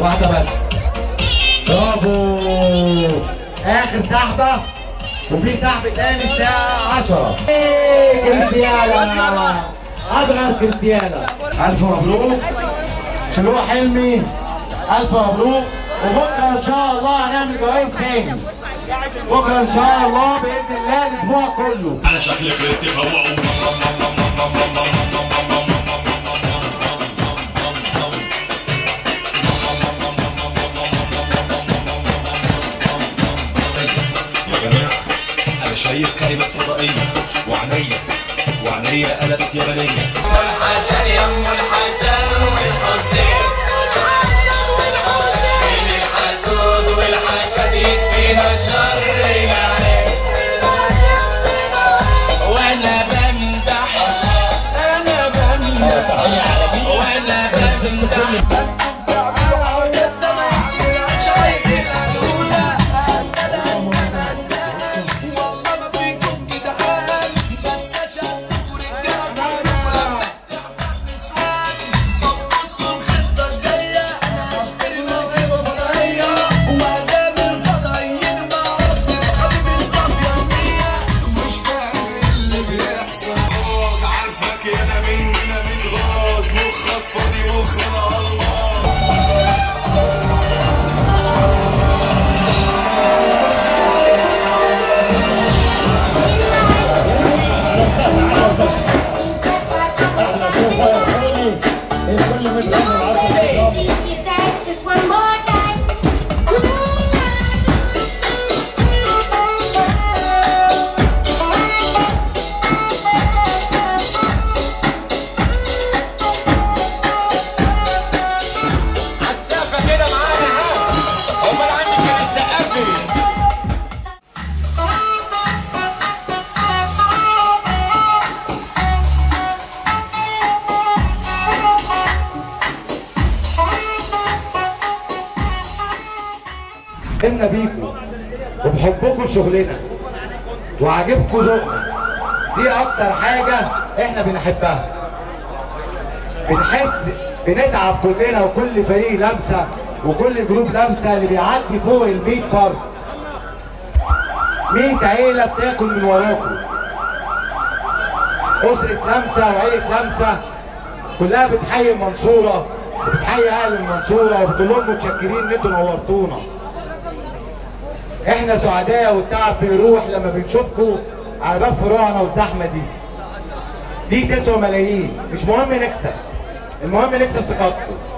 واحدة بس برافو آخر سحبة وفي سحب تاني الساعة 10 كريستيانا أصغر كريستيانا ألف مبروك شروق حلمي ألف مبروك وبكرة إن شاء الله هنعمل جوائز تاني بكرة إن شاء الله بإذن الله الأسبوع كله على شكل فرد فوقوا يا جماعة أنا شايف كلمات فضائية وعينيا وعينيا قلبت يابانية الحسن يم الحسن والحسين من الحسود والحسد يكفينا شر العين وانا بمدح انا بمدح وانا بمدح والله ما فيكم جدعان بس عشان ورجال نسوان طب بصوا الخطة الجاية أنا هشتري موهبة فضائية وعذاب الفضائيين مع وسط صحابي بالصافية النية مش فاهم اللي بيحصل خلاص عارفك يا انا مين انا مين غاز مخك فاضي مخنا الله Just one more time. عالسقفة كده معانا ها أمال عندك كان السقف لي قمنا بيكم وبحبكم لشغلنا وعاجبكم ذوقنا دي اكتر حاجة احنا بنحبها بنحس بنتعب كلنا وكل فريق لمسة وكل جروب لمسة اللي بيعدي فوق ال 100 فرد 100 عيلة بتاكل من وراكم أسرة لمسة وعيلة لمسة كلها بتحيي المنصورة وبتحيي أهل المنصورة وبتقول لهم متشكرين إن أنتوا نورتونا احنا سعداء والتعب بيروح لما بنشوفكم على باب فروعنا والزحمه دي دي تسوى ملايين مش مهم نكسب المهم نكسب ثقتكم